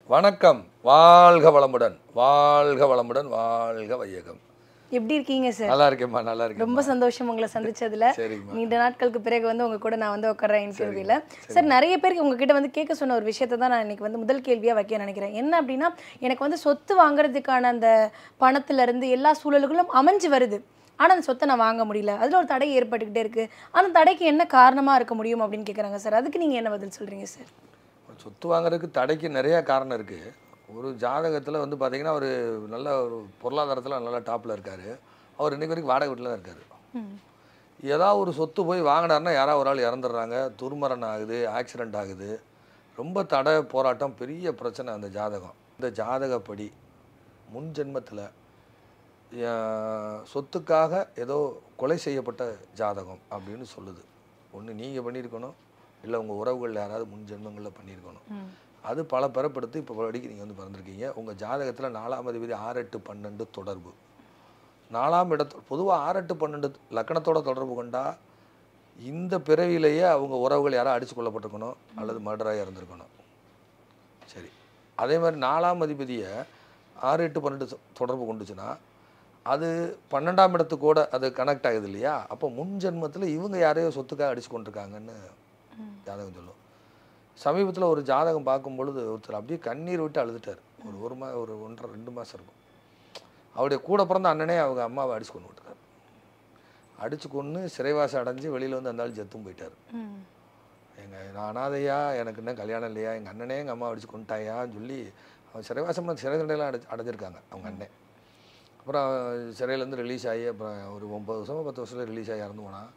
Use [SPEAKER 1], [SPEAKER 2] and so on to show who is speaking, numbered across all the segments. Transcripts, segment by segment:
[SPEAKER 1] வணக்கம் வாழ்க வளமுடன் வாழ்க வளமுடன் வாழ்க வையகம்
[SPEAKER 2] எப்படி இருக்கீங்க சார்
[SPEAKER 1] நல்லா இருக்கேம்மா நல்லா இருக்கேன்
[SPEAKER 2] ரொம்ப சந்தோஷம் உங்களை சந்திச்சதுல
[SPEAKER 1] சரிம்மா
[SPEAKER 2] நீண்ட நாட்களுக்கு பிறகு வந்து உங்க கூட நான் வந்து உட்கார்றேன் இன்டர்வியூல சார் நிறைய பேருக்கு உங்ககிட்ட வந்து கேட்க சொன்ன ஒரு விஷயத்தை தான் நான் இன்னைக்கு வந்து முதல் கேள்வியா வைக்க நினைக்கிறேன் என்ன அப்படின்னா எனக்கு வந்து சொத்து வாங்குறதுக்கான அந்த பணத்துல இருந்து எல்லா சூழல்களும் அமைஞ்சு வருது ஆனா அந்த சொத்தை நான் வாங்க முடியல அதுல ஒரு தடை ஏற்பட்டுக்கிட்டே இருக்கு அந்த தடைக்கு என்ன காரணமா இருக்க முடியும் அப்படின்னு கேக்குறாங்க சார் அதுக்கு நீங்க என்ன பதில் சொல்றீங்க சார்
[SPEAKER 1] சொத்து வாங்குறதுக்கு தடைக்கு நிறைய காரணம் இருக்குது ஒரு ஜாதகத்தில் வந்து பார்த்தீங்கன்னா ஒரு நல்ல ஒரு பொருளாதாரத்தில் நல்ல டாப்பில் இருக்கார் அவர் இன்னைக்கு வரைக்கும் வாடகை வீட்டில் தான் இருக்கார் ஏதாவது ஒரு சொத்து போய் வாங்கினாருன்னா யாராவது ஒரு ஆள் இறந்துடுறாங்க துர்மரணம் ஆகுது ஆக்சிடெண்ட் ஆகுது ரொம்ப தடை போராட்டம் பெரிய பிரச்சனை அந்த ஜாதகம் இந்த ஜாதகப்படி முன் ஜென்மத்தில் சொத்துக்காக ஏதோ கொலை செய்யப்பட்ட ஜாதகம் அப்படின்னு சொல்லுது ஒன்று நீங்கள் பண்ணியிருக்கணும் இல்லை உங்கள் உறவுகள் யாராவது முன் ஜென்மங்களில் பண்ணியிருக்கணும் அது பல பிறப்படுத்து இப்போ படிக்க நீங்கள் வந்து பிறந்திருக்கீங்க உங்கள் ஜாதகத்தில் நாலாம் அதிபதி ஆறு எட்டு பன்னெண்டு தொடர்பு நாலாம் இடத்து பொதுவாக ஆறு எட்டு பன்னெண்டு லக்கணத்தோட தொடர்பு கொண்டா இந்த பிறவியிலேயே அவங்க உறவுகள் யாரும் அடிச்சு கொல்லப்பட்டிருக்கணும் அல்லது மர்டராக இறந்துருக்கணும் சரி அதே மாதிரி நாலாம் அதிபதியை ஆறு எட்டு பன்னெண்டு தொ- தொடர்பு கொண்டுச்சுன்னா அது பன்னெண்டாம் இடத்துக்கூட அது கனெக்ட் ஆகுது இல்லையா அப்போ முன் ஜென்மத்தில் இவங்க யாரையோ சொத்துக்காக அடிச்சு கொண்டிருக்காங்கன்னு ஜாதகம் சொல்லும் சமீபத்தில் ஒரு ஜாதகம் பார்க்கும் பொழுது ஒருத்தர் அப்படியே கண்ணீர் விட்டு அழுதுட்டார் ஒரு ஒரு மா ஒரு ஒன்றரை ரெண்டு மாதம் இருக்கும் அவருடைய கூட பிறந்த அண்ணனே அவங்க அம்மாவை அடிச்சு கொண்டு விட்டுருக்காரு அடிச்சு கொன்று சிறைவாசம் அடைஞ்சு வெளியில் வந்து அந்த ஆள் செத்தும் போயிட்டார் எங்கள் நான் அனாதையா எனக்கு இன்னும் கல்யாணம் இல்லையா எங்கள் அண்ணனே எங்கள் அம்மா அடிச்சு கொண்டுட்டாயான்னு சொல்லி அவன் சிறைவாசம் சிறை தண்டையெல்லாம் அடைச்சு அடைஞ்சிருக்காங்க அவங்க அண்ணன் அப்புறம் சிறையிலேருந்து ரிலீஸ் ஆகி அப்புறம் ஒரு ஒம்பது வருஷமோ பத்து வருஷத்தில் ரிலீஸ் ஆகி இறந்து போனான்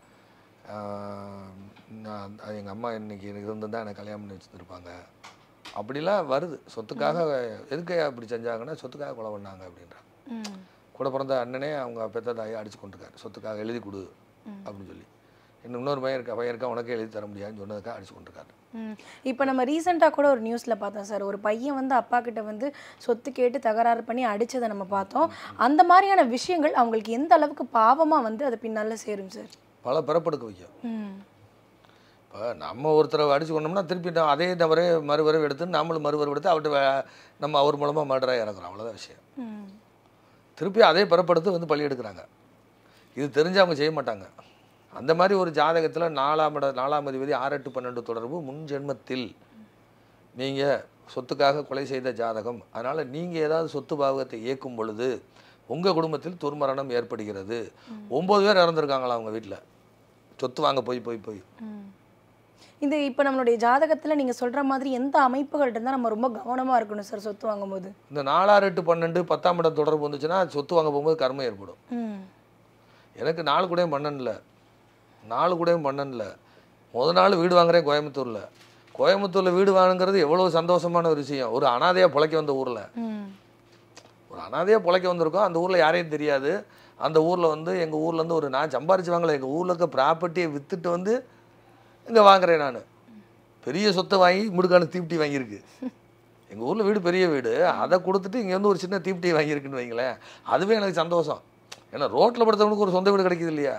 [SPEAKER 1] ஆஹ் நான் எங்கள் அம்மா இன்னைக்கு எனக்கு இருந்திருந்தா எனக்கு கல்யாணம் பண்ணி வச்சுருப்பாங்க அப்படிலாம் வருது சொத்துக்காக எதுக்கு அப்படி செஞ்சாங்கன்னா சொத்துக்காக கொலை பண்ணாங்க அப்படின்றாங்க கூட பிறந்த அண்ணனே அவங்க பெத்த தாயை அடிச்சு கொண்டிருக்காரு சொத்துக்காக எழுதி கொடு அப்படின்னு சொல்லி இன்னும் இன்னொரு பையன் இருக்கா பையன் இருக்கா உனக்கே எழுதி தர முடியாதுன்னு சொன்னதுக்காக அடிச்சு கொண்டிருக்காரு
[SPEAKER 2] ம். இப்போ நம்ம ரீசெண்டாக கூட ஒரு நியூஸில் பார்த்தோம் சார் ஒரு பையன் வந்து அப்பா கிட்ட வந்து சொத்து கேட்டு தகராறு பண்ணி அடிச்சதை நம்ம பார்த்தோம் அந்த மாதிரியான விஷயங்கள் அவங்களுக்கு எந்த அளவுக்கு பாவமாக வந்து அது பின்னால சேரும் சார்
[SPEAKER 1] பல பிறப்படுக்க வைக்கும்
[SPEAKER 2] ம்
[SPEAKER 1] இப்போ நம்ம ஒருத்தரை அடிச்சு கொண்டோம்னா திருப்பி நான் அதே நபரே மறுவரவு எடுத்து நம்மளும் மறுவரவு எடுத்து அவர்கிட்ட வே- நம்ம அவர் மூலமாக மர்டராக இறக்குறோம் அவ்வளோதான் விஷயம்
[SPEAKER 2] ம்
[SPEAKER 1] திருப்பி அதே பிறப்படுத்து வந்து பழி எடுக்கிறாங்க இது தெரிஞ்சு அவங்க செய்ய மாட்டாங்க அந்த மாதிரி ஒரு ஜாதகத்தில் நாலாம் இட நாலாம் அதிபதி ஆறு எட்டு பன்னெண்டு தொடர்பு முன் ஜென்மத்தில் நீங்கள் சொத்துக்காக கொலை செய்த ஜாதகம் அதனால் நீங்கள் ஏதாவது சொத்து பாவகத்தை இயக்கும் பொழுது உங்கள் குடும்பத்தில் துர்மரணம் ஏற்படுகிறது ஒம்பது பேர் இறந்துருக்காங்களா அவங்க வீட்டில் சொத்து வாங்க போய் போய் போய்
[SPEAKER 2] ம். இந்த இப்போ நம்மளுடைய ஜாதகத்தில் நீங்கள் சொல்கிற மாதிரி எந்த அமைப்புகள்ட்ட இருந்தால் நம்ம ரொம்ப கவனமாக இருக்கணும் சார் சொத்து வாங்கும்போது
[SPEAKER 1] இந்த நாலாறு எட்டு பன்னெண்டு பத்தாம் இடம் தொடர்பு வந்துச்சுன்னா சொத்து வாங்க போகும்போது கர்மம் ஏற்படும்
[SPEAKER 2] ம்
[SPEAKER 1] எனக்கு நாலு கூடயும் பண்ணல நாலு கூடயும் பண்ணல முத நாள் வீடு வாங்குறேன் கோயம்புத்தூரில் கோயம்புத்தூரில் வீடு வாங்குறது எவ்வளோ சந்தோஷமான ஒரு விஷயம் ஒரு அனாதையாக பிழைக்க வந்த ஊரில்
[SPEAKER 2] ம்
[SPEAKER 1] ஒரு அனாதையாக பிழைக்க வந்திருக்கோம் அந்த ஊரில் யாரையும் தெரியாது அந்த ஊரில் வந்து எங்கள் ஊர்லேருந்து ஒரு நான் சம்பாரிச்சு வாங்கல எங்கள் ஊரில் இருக்க ப்ராப்பர்ட்டியை விற்றுட்டு வந்து இங்கே வாங்குறேன் நான் பெரிய சொத்தை வாங்கி முடுக்கான தீப்டி வாங்கியிருக்கு எங்கள் ஊரில் வீடு பெரிய வீடு அதை கொடுத்துட்டு இங்கே வந்து ஒரு சின்ன தீப்டி வாங்கியிருக்குன்னு வைங்களேன் அதுவே எனக்கு சந்தோஷம் ஏன்னா ரோட்டில் படுத்தவனுக்கு ஒரு சொந்த வீடு கிடைக்குது இல்லையா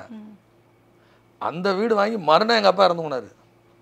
[SPEAKER 1] அந்த வீடு வாங்கி மறுநாள் எங்கள் அப்பா இறந்து போனார்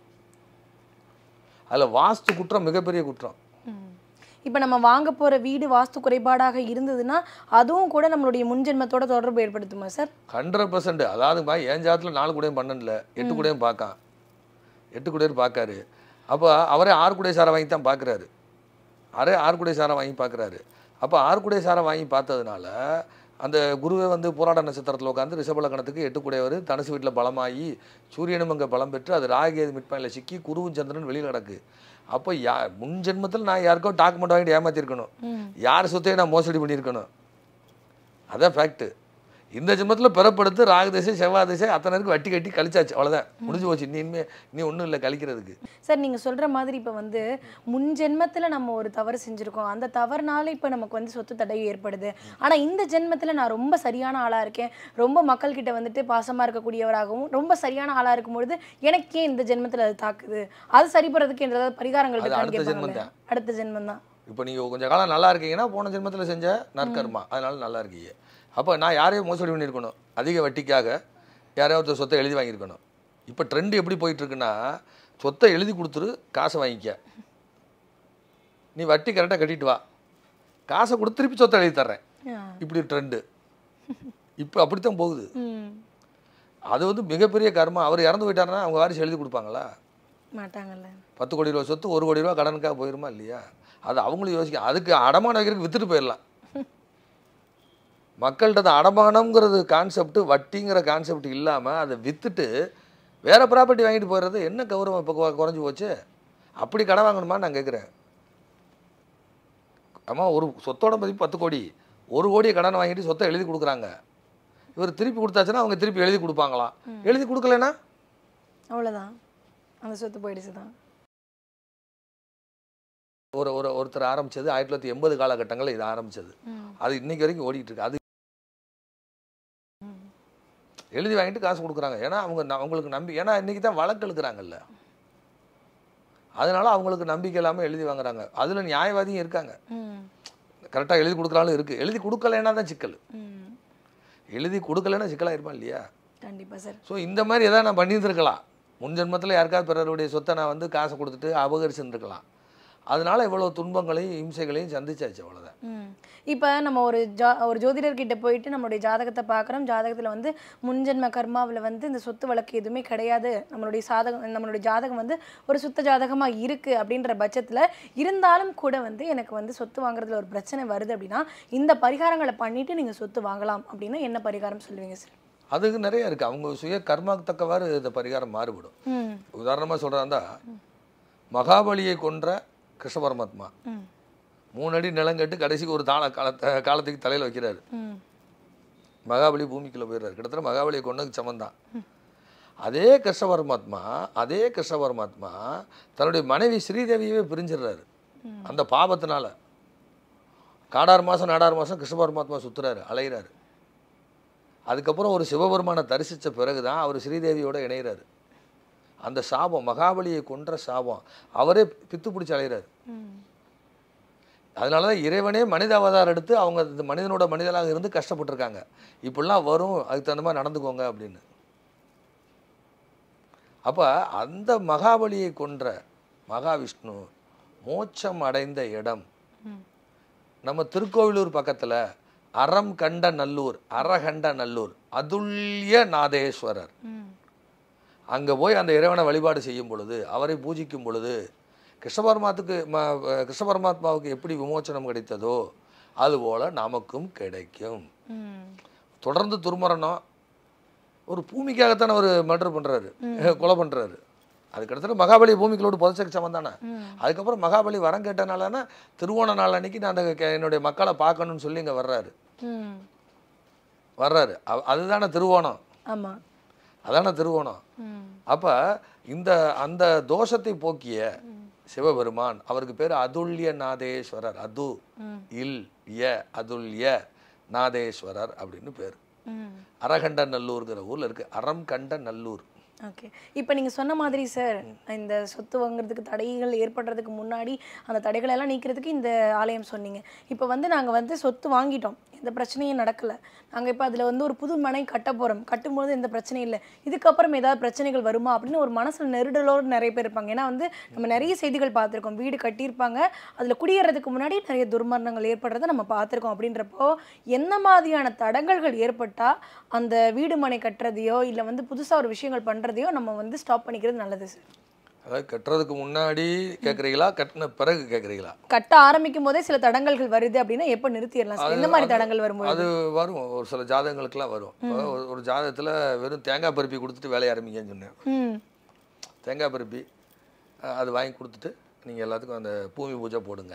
[SPEAKER 1] அதில் வாஸ்து குற்றம் மிகப்பெரிய குற்றம்
[SPEAKER 2] இப்போ நம்ம வாங்க போகிற வீடு வாஸ்து குறைபாடாக இருந்ததுன்னா அதுவும் கூட நம்மளுடைய முன்ஜென்மத்தோட தொடர்பு ஏற்படுத்துமா சார்
[SPEAKER 1] ஹண்ட்ரட் பர்சன்ட் அதாவதுமா என் ஜாதத்தில் நாலு கூடயும் பன்னெண்டில் எட்டு கூடயும் பார்க்கான் எட்டு கூடயும் பார்க்காரு அப்போ அவரே ஆறு கூடை சாரை வாங்கி தான் பார்க்குறாரு அவரே ஆறு கூடை சாரை வாங்கி பார்க்குறாரு அப்போ ஆறு கூடை சாரை வாங்கி பார்த்ததுனால அந்த குருவே வந்து போராட்ட நட்சத்திரத்தில் உட்காந்து ரிஷபலக்கணத்துக்கு எட்டு கூடையவர் தனுசு வீட்டில் பலமாகி சூரியனும் அங்கே பலம் பெற்று அது ராகேது மிட்பாயில் சிக்கி குருவும் சந்திரன் வெளியில் கிடக்கு அப்போ யா முன் ஜென்மத்தில் நான் யாருக்கோ டாக்குமெண்ட் வாங்கிட்டு ஏமாற்றிருக்கணும் யார் சொத்தையும் நான் மோசடி பண்ணியிருக்கணும் அதான் ஃபேக்ட்டு இந்த ஜென்மத்தில் பிறப்படுத்து ராகு திசை செவ்வாய் திசை அத்தனை இருக்கு வட்டி கட்டி கழிச்சாச்சு அவ்வளோதான் முடிஞ்சு போச்சு நீ இனிமே நீ ஒன்றும் இல்லை கழிக்கிறதுக்கு
[SPEAKER 2] சார் நீங்கள் சொல்கிற மாதிரி இப்போ வந்து முன் ஜென்மத்தில் நம்ம ஒரு தவறு செஞ்சுருக்கோம் அந்த தவறுனால இப்போ நமக்கு வந்து சொத்து தடை ஏற்படுது ஆனால் இந்த ஜென்மத்தில் நான் ரொம்ப சரியான ஆளாக இருக்கேன் ரொம்ப மக்கள்கிட்ட வந்துட்டு பாசமாக இருக்கக்கூடியவராகவும் ரொம்ப சரியான ஆளாக இருக்கும்பொழுது எனக்கே இந்த ஜென்மத்தில் அது தாக்குது அது சரி பண்ணுறதுக்கு ஏதாவது பரிகாரங்கள்
[SPEAKER 1] அது
[SPEAKER 2] இருக்கான்னு
[SPEAKER 1] அடுத்த
[SPEAKER 2] கேட்பாங்கல்ல?
[SPEAKER 1] ஜென்மம் தான்.
[SPEAKER 2] அடுத்த ஜென்மம் தான்
[SPEAKER 1] இப்போ நீங்கள் கொஞ்சம் காலம் நல்லா இருக்கீங்கன்னா போன ஜென்மத்தில் செஞ்ச நற்கர்மா அதனால நல்லா இருக்கீங்க அப்போ நான் யாரையும் மோசடி பண்ணியிருக்கணும் அதிக வட்டிக்காக யாரையாவது சொத்தை எழுதி வாங்கியிருக்கணும் இப்போ ட்ரெண்ட் எப்படி போயிட்டு இருக்குன்னா சொத்தை எழுதி கொடுத்துரு காசை வாங்கிக்க நீ வட்டி கரெக்டாக கட்டிட்டு வா காசை கொடுத்து திருப்பி சொத்தை எழுதி தர்றேன்
[SPEAKER 2] ஆ.
[SPEAKER 1] இப்படி ட்ரெண்டு இப்போ அப்படித்தான் போகுது
[SPEAKER 2] ம்
[SPEAKER 1] அது வந்து மிகப்பெரிய கர்மம் அவர் இறந்து போயிட்டாருன்னா அவங்க வாரிசு எழுதி கொடுப்பாங்களா
[SPEAKER 2] மாட்டாங்கல்ல
[SPEAKER 1] பத்து கோடி ரூபா சொத்து ஒரு கோடி ரூபா கடனுக்காக போயிருமா இல்லையா அது அவங்களும் யோசிக்க அதுக்கு அடமானம் வைக்கிறதுக்கு வித்துட்டு போயிடலாம் மக்கள்கிட்ட அந்த அடமானம்ங்கிறது கான்செப்ட் வட்டிங்கிற கான்செப்ட் இல்லாமல் அதை வித்துட்டு வேற ப்ராப்பர்ட்டி வாங்கிட்டு போயிடுறது என்ன கௌரவம் இப்போ குறைஞ்சி போச்சு அப்படி கடன் வாங்கணுமா நான் கேட்குறேன் ஆமா ஒரு சொத்தோட மதிப்பு பத்து கோடி ஒரு கோடியை கடன் வாங்கிட்டு சொத்தை எழுதி கொடுக்குறாங்க இவர் திருப்பி கொடுத்தாச்சுன்னா அவங்க திருப்பி எழுதி கொடுப்பாங்களாம் எழுதி கொடுக்கலனா
[SPEAKER 2] அவ்வளோதான் அந்த சொத்து போயிடுச்சு தான்
[SPEAKER 1] ஒரு ஒரு ஒருத்தர் ஆரம்பிச்சது ஆயிரத்தி தொள்ளாயிரத்தி எண்பது காலகட்டங்களில் இது ஆரம்பிச்சது
[SPEAKER 2] ம்
[SPEAKER 1] அது இன்னைக்கு வரைக்கும் ஓடிட்டு இருக்கு அது எழுதி வாங்கிட்டு காசு கொடுக்குறாங்க ஏன்னா அவங்க ந- அவங்களுக்கு நம்பி ஏன்னா இன்னைக்கு தான் வழக்கு எழுக்கிறாங்கல்ல அதனால அவங்களுக்கு நம்பிக்கை இல்லாமல் எழுதி வாங்குறாங்க அதில் நியாயவாதியும் இருக்காங்க
[SPEAKER 2] ம்
[SPEAKER 1] கரெக்டாக எழுதி கொடுக்குறாலும் இருக்கு எழுதி கொடுக்கலைன்னா தான் சிக்கல்
[SPEAKER 2] ம்
[SPEAKER 1] எழுதி கொடுக்கலைன்னா சிக்கலாக இருப்பான் இல்லையா
[SPEAKER 2] கண்டிப்பாக சார்
[SPEAKER 1] ஸோ இந்த மாதிரி எதாவது நான் பண்ணியிருந்திருக்கலாம் முன் ஜென்மத்தில் யாருக்காவது பிறருடைய சொத்தை நான் வந்து காசை கொடுத்துட்டு அபகரிச்சுருந்துருக்கலாம் அதனால இவ்வளோ துன்பங்களையும் இம்சைகளையும் சந்திச்சாச்சு அவ்வளோதான்
[SPEAKER 2] ம் இப்போ நம்ம ஒரு ஜா ஒரு ஜோதிடர்கிட்ட போயிட்டு நம்மளுடைய ஜாதகத்தை பார்க்குறோம் ஜாதகத்தில் வந்து முன்ஜென்ம கர்மாவில் வந்து இந்த சொத்து வழக்கு எதுவுமே கிடையாது நம்மளுடைய சாதகம் நம்மளுடைய ஜாதகம் வந்து ஒரு சுத்த ஜாதகமாக இருக்குது அப்படின்ற பட்சத்தில் இருந்தாலும் கூட வந்து எனக்கு வந்து சொத்து வாங்குறதுல ஒரு பிரச்சனை வருது அப்படின்னா இந்த பரிகாரங்களை பண்ணிட்டு நீங்கள் சொத்து வாங்கலாம் அப்படின்னா என்ன பரிகாரம் சொல்லுவீங்க சார்
[SPEAKER 1] அதுக்கு நிறைய இருக்குது அவங்க சுய கர்மாக்கு தக்கவாறு இந்த பரிகாரம் மாறுபடும்
[SPEAKER 2] ம்
[SPEAKER 1] உதாரணமாக சொல்கிறாந்தா மகாபலியை கொன்ற கிருஷ்ண பரமாத்மா
[SPEAKER 2] ம்
[SPEAKER 1] மூணு அடி நிலங்கட்டு கடைசிக்கு ஒரு தாள காலத்தை காலத்துக்கு தலையில் வைக்கிறாரு
[SPEAKER 2] ம்
[SPEAKER 1] மகாபலி பூமிக்குள்ளே போயிடுறாரு கிட்டத்தட்ட மகாபலியை கொண்டதுக்கு சமந்தான் அதே கிருஷ்ண பரமாத்மா அதே கிருஷ்ண பரமாத்மா தன்னுடைய மனைவி ஸ்ரீதேவியவே பிரிஞ்சிடுறாரு அந்த பாபத்தினால காடாறு மாதம் நாடாறு மாதம் கிருஷ்ண பரமாத்மா சுற்றுறாரு அலைகிறாரு அதுக்கப்புறம் ஒரு சிவபெருமானை தரிசித்த பிறகு தான் அவர் ஸ்ரீதேவியோட இணைகிறாரு அந்த சாபம் மகாபலியை கொன்ற சாபம் அவரே பித்து பிடிச்சி அலைகிறாரு
[SPEAKER 2] ம்
[SPEAKER 1] அதனால தான் இறைவனே மனித அவதாரம் எடுத்து அவங்க இந்த மனிதனோட மனிதனாக இருந்து கஷ்டப்பட்டிருக்காங்க இப்படிலாம் வரும் அதுக்கு தகுந்த மாதிரி நடந்துக்கோங்க அப்படின்னு அப்போ அந்த மகாபலியை கொன்ற மகாவிஷ்ணு மோட்சம் அடைந்த இடம்
[SPEAKER 2] ம்
[SPEAKER 1] நம்ம திருக்கோவிலூர் பக்கத்தில் அறம் கண்ட நல்லூர் அறகண்ட நல்லூர் அதுல்ய நாதேஸ்வரர்
[SPEAKER 2] ம்
[SPEAKER 1] அங்கே போய் அந்த இறைவனை வழிபாடு செய்யும் பொழுது அவரை பூஜிக்கும் பொழுது கிருஷ்ண பரமாத்துக்கு ம கிருஷ்ண பரமாத்மாவுக்கு எப்படி விமோச்சனம் கிடைத்ததோ அதுபோல் நமக்கும் கிடைக்கும்
[SPEAKER 2] ம்
[SPEAKER 1] தொடர்ந்து துர்மரணம் ஒரு பூமிக்காகத்தானே அவர் மர்டர் பண்ணுறாரு கொலை பண்ணுறாரு அதுக்கடுத்து மகாபலி பூமிகளோடு புதைச்சக்கு சமம் தானே
[SPEAKER 2] ம்
[SPEAKER 1] அதுக்கப்புறம் மகாபலி வரம் கேட்டனாலனா திருவோண நாள் அன்னைக்கு நான் அந்த கே- என்னுடைய மக்களை பார்க்கணும்னு சொல்லி இங்கே வர்றாரு
[SPEAKER 2] ம்
[SPEAKER 1] வர்றாரு அவ- அதுதானே திருவோணம்
[SPEAKER 2] ஆமாம்
[SPEAKER 1] அதானே திருவோணம்
[SPEAKER 2] ம்
[SPEAKER 1] அப்போ இந்த அந்த தோஷத்தை போக்கிய சிவபெருமான் அவருக்கு பேர் அதுல்ய நாதேஸ்வரர் அது
[SPEAKER 2] ம்
[SPEAKER 1] இல் ய அதுல்ய நாதேஸ்வரர் அப்படின்னு பேர்
[SPEAKER 2] ம்
[SPEAKER 1] அரகண்ட நல்லூர்ங்கிற ஊர்ல இருக்கு அறம் கண்ட நல்லூர்
[SPEAKER 2] ஓகே இப்போ நீங்கள் சொன்ன மாதிரி சார் இந்த சொத்து வாங்குறதுக்கு தடைகள் ஏற்படுறதுக்கு முன்னாடி அந்த தடைகளை எல்லாம் நீக்கிறதுக்கு இந்த ஆலயம் சொன்னீங்க இப்போ வந்து நாங்கள் வந்து சொத்து வாங்கிட்டோம் எந்த பிரச்சனையும் நடக்கலை நாங்கள் இப்போ அதில் வந்து ஒரு புது மனை கட்ட போகிறோம் கட்டும்போது எந்த பிரச்சனையும் இல்லை இதுக்கப்புறம் ஏதாவது பிரச்சனைகள் வருமா அப்படின்னு ஒரு மனசில் நெருடலோடு நிறைய பேர் இருப்பாங்க ஏன்னா வந்து நம்ம நிறைய செய்திகள் பார்த்துருக்கோம் வீடு கட்டியிருப்பாங்க அதில் குடியேறதுக்கு முன்னாடி நிறைய துர்மரணங்கள் ஏற்படுறதை நம்ம பார்த்துருக்கோம் அப்படின்றப்போ என்ன மாதிரியான தடங்கல்கள் ஏற்பட்டால் அந்த வீடு மனை கட்டுறதையோ இல்லை வந்து புதுசாக ஒரு விஷயங்கள் பண்ணுறதையோ நம்ம வந்து ஸ்டாப் பண்ணிக்கிறது நல்லது சார்
[SPEAKER 1] அதாவது கட்டுறதுக்கு முன்னாடி கேட்குறீங்களா கட்டின பிறகு கேட்குறீங்களா
[SPEAKER 2] கட்ட ஆரம்பிக்கும் போதே சில தடங்கல்கள் வருது அப்படின்னா எப்போ நிறுத்திடலாம் சார் எந்த மாதிரி தடங்கள் வரும்போது
[SPEAKER 1] அது வரும் ஒரு சில ஜாதகங்களுக்கெல்லாம் வரும் இப்போ ஒரு- ஒரு ஜாதகத்தில் வெறும் தேங்காய் பருப்பி கொடுத்துட்டு வேலையை ஆரம்பிங்கன்னு சொன்னேன்
[SPEAKER 2] ம்
[SPEAKER 1] தேங்காய் பருப்பி அஹ், அது வாங்கி கொடுத்துட்டு நீங்கள் எல்லாத்துக்கும் அந்த பூமி பூஜை போடுங்க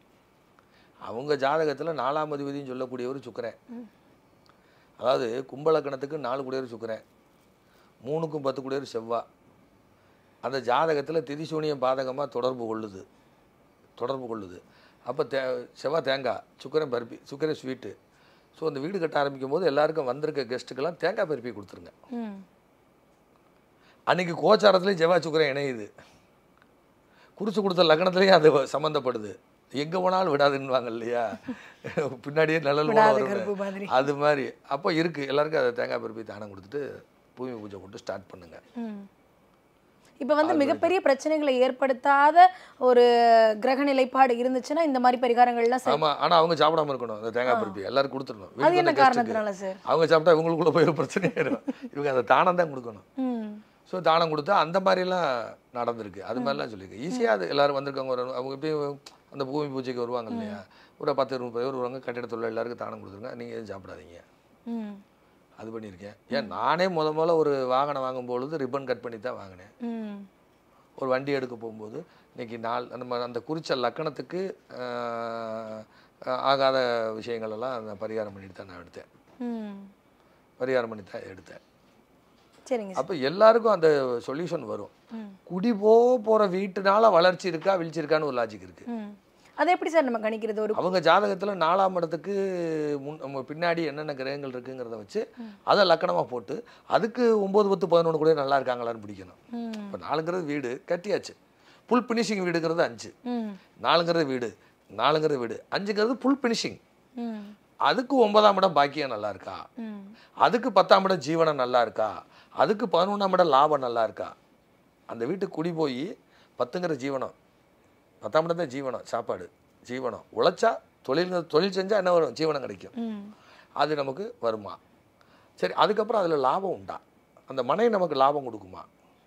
[SPEAKER 1] அவங்க ஜாதகத்தில் நாலாம் அதிபதினு சொல்லக்கூடியவர் சுக்கரன் அதாவது கும்பலக்கணத்துக்கு நாலு கூடியவர் சுக்கரன் மூணுக்கும் பத்து கூடியவர் செவ்வா அந்த ஜாதகத்தில் திரிசூனியம் பாதகமாக தொடர்பு கொள்ளுது தொடர்பு கொள்ளுது அப்போ தே செவ்வாய் தேங்காய் சுக்கரன் பருப்பி சுக்கரன் ஸ்வீட்டு ஸோ அந்த வீடு கட்ட ஆரம்பிக்கும் போது எல்லாருக்கும் வந்திருக்க கெஸ்ட்டுக்கெல்லாம் தேங்காய் பருப்பி கொடுத்துருங்க
[SPEAKER 2] ம்
[SPEAKER 1] அன்னைக்கு கோச்சாரத்துலேயும் செவ்வாய் சுக்கரன் இணையுது குறிச்சு கொடுத்த லக்னத்துலேயும் அது சம்மந்தப்படுது எங்கே போனாலும் விடாதுன்னுவாங்க இல்லையா பின்னாடியே நல்ல
[SPEAKER 2] விடாத
[SPEAKER 1] வரும்
[SPEAKER 2] கருப்பு மாதிரி
[SPEAKER 1] அது மாதிரி அப்போ இருக்குது எல்லாருக்கும் அதை தேங்காய் பருப்பி தானம் கொடுத்துட்டு பூமி பூஜை போட்டு ஸ்டார்ட் பண்ணுங்க
[SPEAKER 2] ம் இப்போ வந்து மிகப்பெரிய பிரச்சனைகளை ஏற்படுத்தாத ஒரு கிரக நிலைப்பாடு இருந்துச்சுன்னா இந்த மாதிரி பரிகாரங்கள்லாம் சரி
[SPEAKER 1] ஆமா ஆனா அவங்க சாப்பிடாம இருக்கணும் அந்த தேங்காய் பருப்பி எல்லாரும் கொடுத்துடணும்
[SPEAKER 2] அது
[SPEAKER 1] வீட்டுக்கு
[SPEAKER 2] என்ன
[SPEAKER 1] வந்த guest க்கு.
[SPEAKER 2] காரணத்தினால சார்
[SPEAKER 1] அவங்க சாப்பிட்டா இவங்களுக்குள்ள போய் ஒரு பிரச்சனை ஆயிடும் இவங்க அந்த தானம் தான் கொடுக்கணும்
[SPEAKER 2] ம்
[SPEAKER 1] ஸோ தானம் கொடுத்தா அந்த மாதிரிலாம் நடந்திருக்கு அது மாதிரிலாம் சொல்லியிருக்கு ஈஸியாக அது எல்லாரும் வந்திருக்காங்க ஒரு அவங்க எப்பயும் அந்த பூமி பூஜைக்கு வருவாங்க இல்லையா ஒரு பத்து முப்பது பேர் வருவாங்க கட்டிட தொழில் எல்லாருக்கும் தானம் கொடுத்துருங்க நீங்கள் எதுவும் சாப்பிடாதீங்க
[SPEAKER 2] ம்
[SPEAKER 1] அது பண்ணியிருக்கேன் ஏன் நானே முத முதல்ல ஒரு வாகனம் வாங்கும்பொழுது ரிப்பன் கட் பண்ணி தான் வாங்கினேன்
[SPEAKER 2] ம்
[SPEAKER 1] ஒரு வண்டி எடுக்க போகும்போது இன்னைக்கு நாள் அந்த ம- அந்த குறிச்ச லக்கணத்துக்கு ஆஹ், ஆகாத விஷயங்கள் எல்லாம் நான் பரிகாரம் பண்ணிட்டு தான் நான் எடுத்தேன்
[SPEAKER 2] ம்
[SPEAKER 1] பரிகாரம் பண்ணி தான் எடுத்தேன்
[SPEAKER 2] சரிங்க சார்
[SPEAKER 1] அப்போ எல்லாருக்கும் அந்த சொல்யூஷன் வரும்
[SPEAKER 2] ம்
[SPEAKER 1] குடி போ போகிற வீட்டுனால வளர்ச்சி இருக்கா வீழ்ச்சி இருக்கான்னு ஒரு லாஜிக் இருக்கு
[SPEAKER 2] ம் அதை எப்படி சார் நம்ம கணிக்கிறது ஒரு
[SPEAKER 1] அவங்க ஜாதகத்தில் நாலாம் இடத்துக்கு முன் நம்ம பின்னாடி என்னென்ன கிரகங்கள் இருக்குங்கிறத வச்சு அதை லக்கணமாக போட்டு அதுக்கு ஒம்பது பத்து பதினொன்று கூட நல்லா இருக்காங்களான்னு பிடிக்கணும்
[SPEAKER 2] ம்
[SPEAKER 1] இப்போ நாலுங்கிறது வீடு கட்டியாச்சு புல் ஃபினிஷிங் வீடுங்கிறது அஞ்சு
[SPEAKER 2] ம்
[SPEAKER 1] நாலுங்கிறது வீடு நாலுங்கிறது வீடு அஞ்சுங்கிறது புல் ஃபினிஷிங்
[SPEAKER 2] ம்
[SPEAKER 1] அதுக்கு ஒன்பதாம் இடம் பாக்கியம் நல்லா இருக்கா
[SPEAKER 2] ம்
[SPEAKER 1] அதுக்கு பத்தாம் இடம் ஜீவனம் நல்லா இருக்கா அதுக்கு பதினொன்றாம் இடம் லாபம் நல்லா இருக்கா அந்த வீட்டுக்கு குடி போய் பத்துங்கிற ஜீவனம் பத்தாம் இடம் தான் ஜீவனம் சாப்பாடு ஜீவனம் உழைச்சா தொழில் தொழில் செஞ்சால் என்ன வரும் ஜீவனம் கிடைக்கும்
[SPEAKER 2] ம்
[SPEAKER 1] அது நமக்கு வருமா சரி அதுக்கப்புறம் அதில் லாபம் உண்டா அந்த மனை நமக்கு லாபம் கொடுக்குமா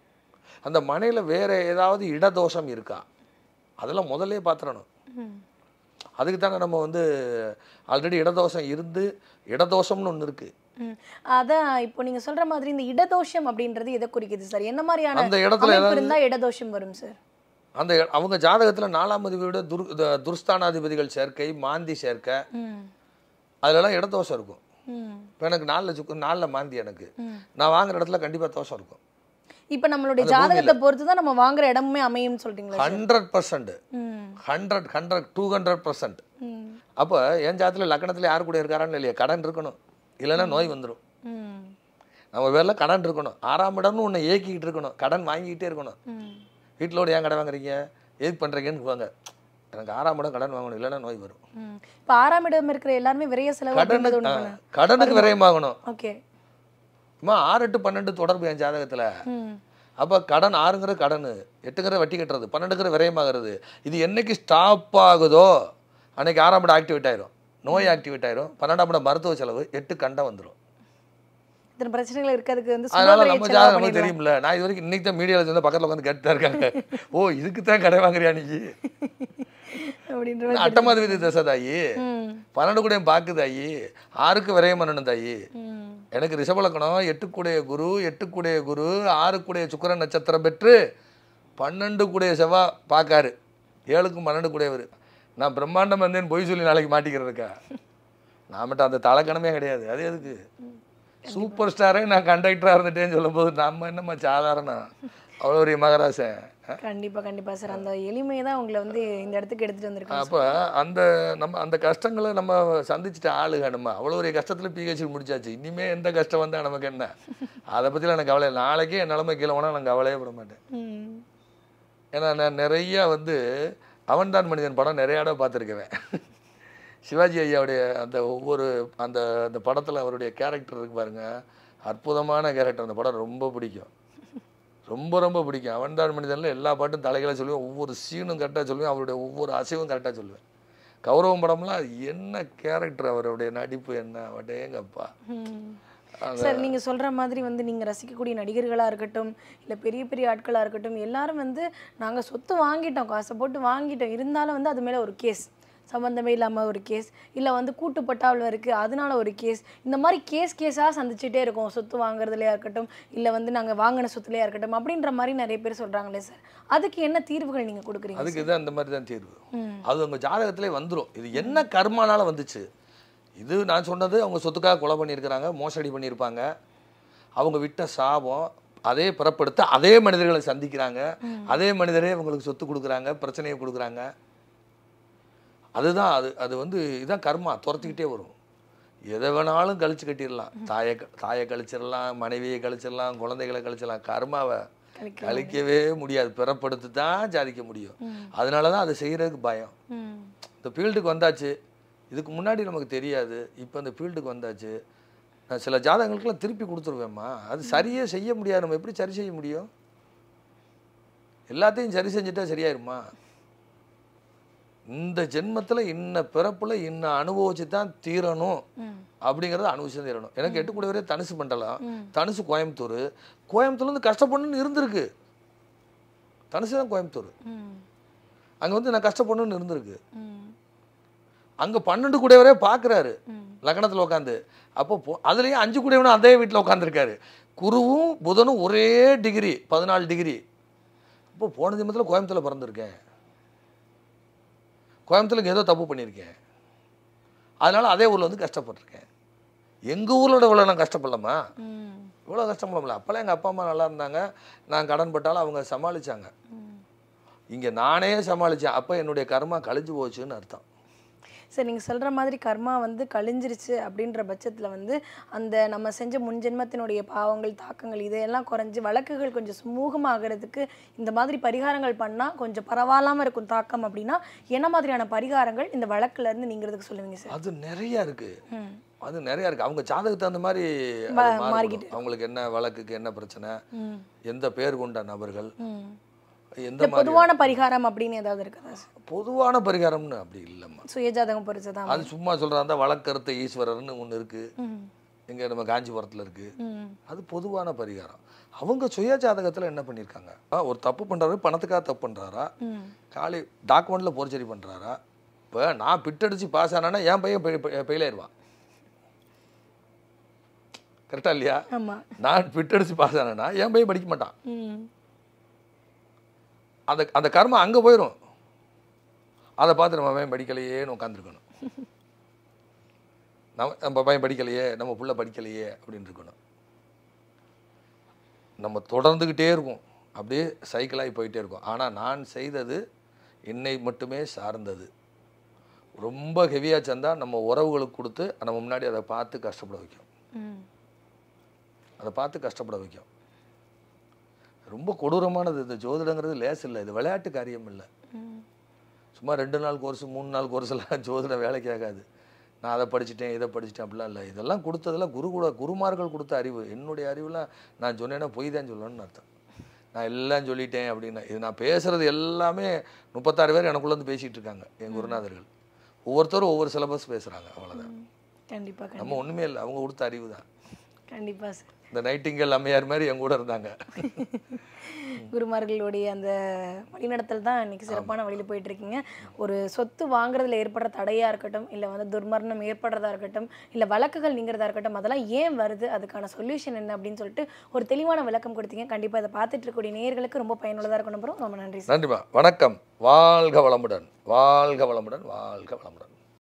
[SPEAKER 1] அந்த மனையில் வேற ஏதாவது இடதோஷம் இருக்கா அதெல்லாம் முதல்லே பார்த்துடணும்
[SPEAKER 2] ம்
[SPEAKER 1] அதுக்கு தானே நம்ம வந்து ஆல்ரெடி இடதோஷம் இருந்து இடதோஷம்னு ஒன்று இருக்குது
[SPEAKER 2] ம். அதான் இப்போ நீங்க சொல்ற மாதிரி இந்த இடதோஷம் அப்படின்றது எதை குறிக்குது சார் என்ன மாதிரியான
[SPEAKER 1] அந்த இடத்துல
[SPEAKER 2] அமைப்பு
[SPEAKER 1] ஏதாவது
[SPEAKER 2] இருந்தா இடதோஷம் வரும் சார்
[SPEAKER 1] அந்த இட- அவங்க ஜாதகத்தில் நாலாம் அதிபதியோட துர் த- துர்ஸ்தானாதிபதிகள் சேர்க்கை மாந்தி சேர்க்கை
[SPEAKER 2] ம்
[SPEAKER 1] அதுலலாம் இடதோஷம் இருக்கும்
[SPEAKER 2] ம்
[SPEAKER 1] இப்போ எனக்கு நாலில் சுக்கு நாலில் மாந்தி எனக்கு
[SPEAKER 2] ம்.
[SPEAKER 1] நான் வாங்குற இடத்துல கண்டிப்பாக தோஷம் இருக்கும்
[SPEAKER 2] இப்போ நம்மளுடைய
[SPEAKER 1] அந்த
[SPEAKER 2] ஜாதகத்தை பொறுத்து தான் நம்ம வாங்குற இடமுமே அமையும்னு சொல்றீங்களா சார்
[SPEAKER 1] ஹண்ட்ரட் பர்சன்ட்
[SPEAKER 2] ம்
[SPEAKER 1] hundred hundred two hundred percent
[SPEAKER 2] ம்
[SPEAKER 1] அப்போ என் ஜாதத்தில் லக்கணத்தில் யார் கூட இருக்காரான்னு இல்லையா கடன் இருக்கணும் இல்லைன்னா நோய் வந்துடும்
[SPEAKER 2] ம்
[SPEAKER 1] நம்ம பேரில் கடன் இருக்கணும் ஆறாம் இடம்னு ஒன்று ஏக்கிக்கிட்டு இருக்கணும் கடன் வாங்கிக்கிட்டே இருக்கணும்
[SPEAKER 2] ம்
[SPEAKER 1] வீட்டிலோட ஏன் கடன் வாங்குறீங்க எதுக்கு பண்ணுறீங்கன்னு வாங்க எனக்கு ஆறாம் இடம் கடன் வாங்கணும் இல்லைன்னா நோய் வரும்
[SPEAKER 2] ம் இப்போ ஆறாம் இடம் இருக்கிற எல்லாருமே விரைய செலவு அப்படின்றது
[SPEAKER 1] கடனுக்கு
[SPEAKER 2] ஒன்று
[SPEAKER 1] ஆ, கடனுக்கு விரயமாகணும்
[SPEAKER 2] ஓகே
[SPEAKER 1] அம்மா ஆறு எட்டு பன்னெண்டு தொடர்பு என் ஜாதகத்தில்
[SPEAKER 2] ம்
[SPEAKER 1] அப்போ கடன் ஆறுங்கிற கடன் எட்டுங்கிற வட்டி கட்டுறது பன்னெண்டுங்கிற விரயமாகிறது இது என்னைக்கு ஸ்டாப் ஆகுதோ அன்னைக்கு ஆறாம் இடம் ஆக்டிவேட் ஆயிரும் நோய் ஆக்டிவேட் ஆயிரும் பன்னெண்டாம் இடம் மருத்துவ செலவு எட்டு கண்டம் வந்துடும்
[SPEAKER 2] இத்தனை பிரச்சனைகள் இருக்கிறதுக்கு வந்து
[SPEAKER 1] அதனால
[SPEAKER 2] சுமந்திரையை
[SPEAKER 1] நம்ம
[SPEAKER 2] செலவு
[SPEAKER 1] ஜாதகம் நமக்கு
[SPEAKER 2] பண்ணிடலாம்.
[SPEAKER 1] தெரியும்ல நான் இது வரைக்கும் இன்னைக்கு தான் மீடியாவில் வந்து பக்கத்தில் உட்காந்து கேட்டு தான் இருக்காங்க ஓ இதுக்கு தான் கடை வாங்குறியா நீ
[SPEAKER 2] அப்படின்ற மாதிரி
[SPEAKER 1] அட்டமாதிபதி தசை தாயி
[SPEAKER 2] ம்
[SPEAKER 1] பன்னெண்டு கூட பாக்கு தாயி ஆறுக்கு விரயம் பண்ணணும் தாயி
[SPEAKER 2] ம்
[SPEAKER 1] எனக்கு ரிஷபலக்கணம் எட்டுக்குடைய குரு எட்டுக்குடைய குரு ஆறுக்குடைய சுக்கிரன் நட்சத்திரம் பெற்று பன்னெண்டு கூடைய செவ்வா பார்க்காரு ஏழுக்கும் பன்னெண்டு கூடையவர் நான் பிரம்மாண்டம் வந்தேன் பொய் சொல்லி நாளைக்கு மாட்டிக்கிறதுக்கா நான் மட்டும் அந்த தலைக்கணமே கிடையாது அது எதுக்கு சூப்பர் ஸ்டாரே நான் கண்டக்டராக இருந்துட்டேன்னு சொல்லும்போது நம்ம என்னம்மா சாதாரணம் அவ்வளோ பெரிய மகராசன்
[SPEAKER 2] கண்டிப்பா கண்டிப்பா சார் அந்த எளிமையை தான் உங்களை வந்து இந்த இடத்துக்கு எடுத்துட்டு வந்திருக்காங்க
[SPEAKER 1] அப்போ அந்த நம்ம அந்த கஷ்டங்களை நம்ம சந்திச்சிட்ட ஆளுங்க நம்ம அவ்வளோ ஒரு கஷ்டத்தில் பிஹெச்டி முடிச்சாச்சு இனிமே எந்த கஷ்டம் வந்தால் நமக்கு என்ன அதை பற்றிலாம் எனக்கு கவலை இல்லை நாளைக்கே என் நிலைமை கீழே போனால் நான் கவலையே பட மாட்டேன்
[SPEAKER 2] ம்
[SPEAKER 1] ஏன்னா நான் நிறைய வந்து அவன்தான் மனிதன் படம் நிறைய இடம் பார்த்துருக்கேன் சிவாஜி ஐயாவுடைய அந்த ஒவ்வொரு அந்த அந்த படத்தில் அவருடைய கேரக்டர் இருக்கு பாருங்க அற்புதமான கேரக்டர் அந்த படம் ரொம்ப பிடிக்கும் ரொம்ப ரொம்ப பிடிக்கும் அவன்தான் மனிதனில் எல்லா பாட்டும் தலைகளை சொல்லுவேன் ஒவ்வொரு சீனும் கரெக்டாக சொல்லுவேன் அவருடைய ஒவ்வொரு அசைவும் கரெக்டாக சொல்லுவேன் கௌரவம் படம்லாம் அது என்ன கேரக்டர் அவருடைய நடிப்பு என்ன வடேங்கப்பா
[SPEAKER 2] ம்.
[SPEAKER 1] அந்த
[SPEAKER 2] சார் நீங்க சொல்ற மாதிரி வந்து நீங்க ரசிக்கக்கூடிய நடிகர்களா இருக்கட்டும் இல்ல பெரிய பெரிய ஆட்களா இருக்கட்டும் எல்லாரும் வந்து நாங்க சொத்து வாங்கிட்டோம் காசை போட்டு வாங்கிட்டோம் இருந்தாலும் வந்து அது மேல ஒரு கேஸ் சம்பந்தமே இல்லாம ஒரு கேஸ் இல்ல வந்து கூட்டுப்பட்டாவில் இருக்கு அதனால ஒரு கேஸ் இந்த மாதிரி கேஸ் கேஸா சந்திச்சுட்டே இருக்கோம் சொத்து வாங்குறதுலயா இருக்கட்டும் இல்ல வந்து நாங்க வாங்கின சொத்துலயா இருக்கட்டும் அப்படின்ற மாதிரி நிறைய பேர் சொல்றாங்களே சார் அதுக்கு என்ன தீர்வுகள் நீங்க கொடுக்குறீங்க
[SPEAKER 1] அதுக்கு இது அந்த மாதிரி தான் தீர்வு
[SPEAKER 2] ம்
[SPEAKER 1] அது உங்கள் ஜாதகத்திலே வந்துடும் இது என்ன கர்மானால வந்துச்சு இது நான் சொன்னது அவங்க சொத்துக்காக கொலை பண்ணியிருக்கிறாங்க மோசடி பண்ணியிருப்பாங்க அவங்க விட்ட சாபம் அதே பிறப்படுத்த அதே மனிதர்களை சந்திக்கிறாங்க அதே மனிதரே அவங்களுக்கு சொத்து கொடுக்குறாங்க பிரச்சனையை கொடுக்குறாங்க அதுதான் அது அது வந்து இதான் கர்மா துரத்திக்கிட்டே வரும் எதை வேணாலும் கழிச்சு கட்டிடலாம் தாயை க- தாயை கழிச்சிடலாம் மனைவியை கழிச்சிடலாம் குழந்தைகளை கழிச்சிடலாம் கர்மாவை
[SPEAKER 2] கழிக்க
[SPEAKER 1] கழிக்கவே முடியாது பிறப்படுத்தி தான் சாதிக்க முடியும் அதனால தான் அதை செய்கிறதுக்கு பயம்
[SPEAKER 2] ம்
[SPEAKER 1] இந்த ஃபீல்டுக்கு வந்தாச்சு இதுக்கு முன்னாடி நமக்கு தெரியாது இப்போ இந்த ஃபீல்டுக்கு வந்தாச்சு நான் சில ஜாதகங்களுக்கெல்லாம் திருப்பி கொடுத்துருவேம்மா அது சரியே செய்ய முடியாது நம்ம எப்படி சரி செய்ய முடியும் எல்லாத்தையும் சரி செஞ்சுட்டா சரியாயிருமா இந்த ஜென்மத்தில் இன்ன பிறப்புல இன்ன அனுபவிச்சு தான் தீரணும்
[SPEAKER 2] ம்
[SPEAKER 1] அப்படிங்கிறத அனுபவிச்சு தீரணும் எனக்கு எட்டு கூட வரையே தனுசு மண்டலம்
[SPEAKER 2] ம்.
[SPEAKER 1] தனுசு கோயம்புத்தூர் கோயம்புத்தூர்லேருந்து கஷ்டப்படணும்னு இருந்திருக்கு தனுசு தான் கோயம்புத்தூர்
[SPEAKER 2] ம்
[SPEAKER 1] அங்கே வந்து நான் கஷ்டப்படணும்னு இருந்திருக்கு
[SPEAKER 2] ம்
[SPEAKER 1] அங்கே பன்னெண்டு கூட வரையே பார்க்குறாரு
[SPEAKER 2] ம்
[SPEAKER 1] லக்னத்தில் உட்காந்து அப்போ போ- அதுலேயும் அஞ்சு கூடியவனும் அதே வீட்டில் உட்காந்துருக்காரு குருவும் புதனும் ஒரே டிகிரி பதினாலு டிகிரி இப்போ போன ஜென்மத்தில் கோயம்புத்தூர்ல பிறந்திருக்கேன் கோயம்புத்தூருக்கு ஏதோ தப்பு பண்ணியிருக்கேன் அதனால அதே ஊரில் வந்து கஷ்டப்பட்டிருக்கேன் எங்கள் ஊரோட இவ்வளோ நான் கஷ்டப்படலாமா
[SPEAKER 2] ம்
[SPEAKER 1] இவ்வளோ கஷ்டப்படல அப்போல்லாம் எங்கள் அப்பா அம்மா நல்லா இருந்தாங்க நான் கடன் பட்டாலும் அவங்க சமாளிச்சாங்க
[SPEAKER 2] ம்
[SPEAKER 1] இங்கே நானே சமாளித்தேன் அப்போ என்னுடைய கர்மா கழிஞ்சு போச்சுன்னு அர்த்தம்
[SPEAKER 2] சரி நீங்கள் சொல்கிற மாதிரி கர்மா வந்து கழிஞ்சிருச்சு அப்படின்ற பட்சத்தில் வந்து அந்த நம்ம செஞ்ச முன்ஜென்மத்தினுடைய பாவங்கள் தாக்கங்கள் இதையெல்லாம் குறைஞ்சு வழக்குகள் கொஞ்சம் சுமூகமாகிறதுக்கு இந்த மாதிரி பரிகாரங்கள் பண்ணால் கொஞ்சம் பரவாயில்லாமல் இருக்கும் தாக்கம் அப்படின்னா என்ன மாதிரியான பரிகாரங்கள் இந்த வழக்குல இருந்து நீங்கிறதுக்கு சொல்லுவீங்க சார்
[SPEAKER 1] அது நிறையா இருக்குது
[SPEAKER 2] ம்
[SPEAKER 1] அது நிறையா இருக்குது அவங்க ஜாதகத்துக்கு அந்த மாதிரி அது
[SPEAKER 2] மா-
[SPEAKER 1] மாறுபடும்.
[SPEAKER 2] மாறிக்கிட்டு.
[SPEAKER 1] அவங்களுக்கு என்ன வழக்குக்கு என்ன பிரச்சனை
[SPEAKER 2] ம்
[SPEAKER 1] எந்த பேர் கொண்ட நபர்கள்
[SPEAKER 2] ம்
[SPEAKER 1] எந்த
[SPEAKER 2] இந்த
[SPEAKER 1] மாதிரி
[SPEAKER 2] பொதுவான பரிகாரம் அப்படின்னு ஏதாவது இருக்குதா சார்
[SPEAKER 1] பொதுவான பரிகாரம்னு அப்படி இல்லைம்மா
[SPEAKER 2] சுயஜாதகம் பொறுத்துதான்
[SPEAKER 1] அது சும்மா சொல்கிறாங்க வழக்கறுத்த ஈஸ்வரர்னு ஒன்று இருக்குது
[SPEAKER 2] ம்
[SPEAKER 1] இங்கே நம்ம காஞ்சிபுரத்தில் இருக்குது
[SPEAKER 2] ம்
[SPEAKER 1] அது பொதுவான பரிகாரம் அவங்க சுய ஜாதகத்தில் என்ன பண்ணியிருக்காங்க ஆ, ஒரு தப்பு பண்ணுறாரு பணத்துக்காக தப்பு பண்ணுறாரா
[SPEAKER 2] ம்
[SPEAKER 1] காலி டாக்குமெண்ட்டில் போர்ச்சரி பண்ணுறாரா இப்போ நான் பிட்டடிச்சு பாஸ் ஆனானா என் பையன் ஃபெயில் ஆயிடுவான் கரெக்டா இல்லையா
[SPEAKER 2] ஆமாம்
[SPEAKER 1] நான் பிட்டடிச்சு பாஸ் ஆனேன்னா என் பையன் படிக்க மாட்டான்
[SPEAKER 2] ம்
[SPEAKER 1] அந்த அந்த கர்மம் அங்கே போயிடும் அதை பார்த்து நம்ம பையன் படிக்கலையேன்னு உட்காந்துருக்கணும் நம்ம நம்ம பையன் படிக்கலையே நம்ம புள்ள படிக்கலையே அப்படின்னு இருக்கணும் நம்ம தொடர்ந்துக்கிட்டே இருக்கும் அப்படியே சைக்கிளாகி போயிட்டே இருக்கும் ஆனால் நான் செய்தது என்னை மட்டுமே சார்ந்தது ரொம்ப ஹெவியாக சேர்ந்தா நம்ம உறவுகளுக்கு கொடுத்து நம்ம முன்னாடி அதை பார்த்து கஷ்டப்பட வைக்கும்
[SPEAKER 2] ம்
[SPEAKER 1] அதை பார்த்து கஷ்டப்பட வைக்கும் ரொம்ப கொடூரமானது இந்த ஜோதிடங்கிறது லேஸ் இல்லை இது விளையாட்டு காரியம் இல்லை
[SPEAKER 2] ம்
[SPEAKER 1] சும்மா ரெண்டு நாள் கோர்ஸ் மூணு நாள் கோர்ஸ்லாம் ஜோதிடம் வேலைக்கு ஆகாது நான் அதை படிச்சிட்டேன் இதை படிச்சிட்டேன் அப்படிலாம் இல்லை இதெல்லாம் கொடுத்ததெல்லாம் குரு கூட குருமார்கள் கொடுத்த அறிவு என்னுடைய அறிவுலாம் நான் சொன்னேன்னா பொய் தான் சொல்லணும்னு அர்த்தம் நான் எல்லாம் சொல்லிட்டேன் அப்படின்னா இது நான் பேசுறது எல்லாமே முப்பத்தாறு பேர் எனக்குள்ளேருந்து பேசிகிட்டு இருக்காங்க என் குருநாதர்கள் ஒவ்வொருத்தரும் ஒவ்வொரு சிலபஸ் பேசுகிறாங்க அவ்வளோதான்
[SPEAKER 2] கண்டிப்பாக கண்டிப்பாக
[SPEAKER 1] நம்ம ஒன்றுமே இல்லை அவங்க கொடுத்த அறிவு தான்
[SPEAKER 2] கண்டிப்பாக சார்
[SPEAKER 1] இந்த நைட்டிங்கல் அம்மையார் மாதிரி என் கூட இருந்தாங்க
[SPEAKER 2] குருமார்களுடைய அந்த வழிநடத்தல் தான் இன்னைக்கு சிறப்பான வழியில் போயிட்டு இருக்கீங்க ஒரு சொத்து வாங்குறதுல ஏற்படுற தடையா இருக்கட்டும் இல்லை வந்து துர்மரணம் ஏற்படுறதா இருக்கட்டும் இல்லை வழக்குகள் நீங்கிறதா இருக்கட்டும் அதெல்லாம் ஏன் வருது அதுக்கான சொல்யூஷன் என்ன அப்படின்னு சொல்லிட்டு ஒரு தெளிவான விளக்கம் கொடுத்தீங்க கண்டிப்பாக இதை பார்த்துட்டு இருக்கக்கூடிய நேயர்களுக்கு ரொம்ப பயனுள்ளதாக இருக்கும் நம்புறோம் ரொம்ப நன்றி சார்
[SPEAKER 1] நன்றிமா வணக்கம் வாழ்க வளமுடன் வாழ்க வளமுடன் வாழ்க வளமுடன்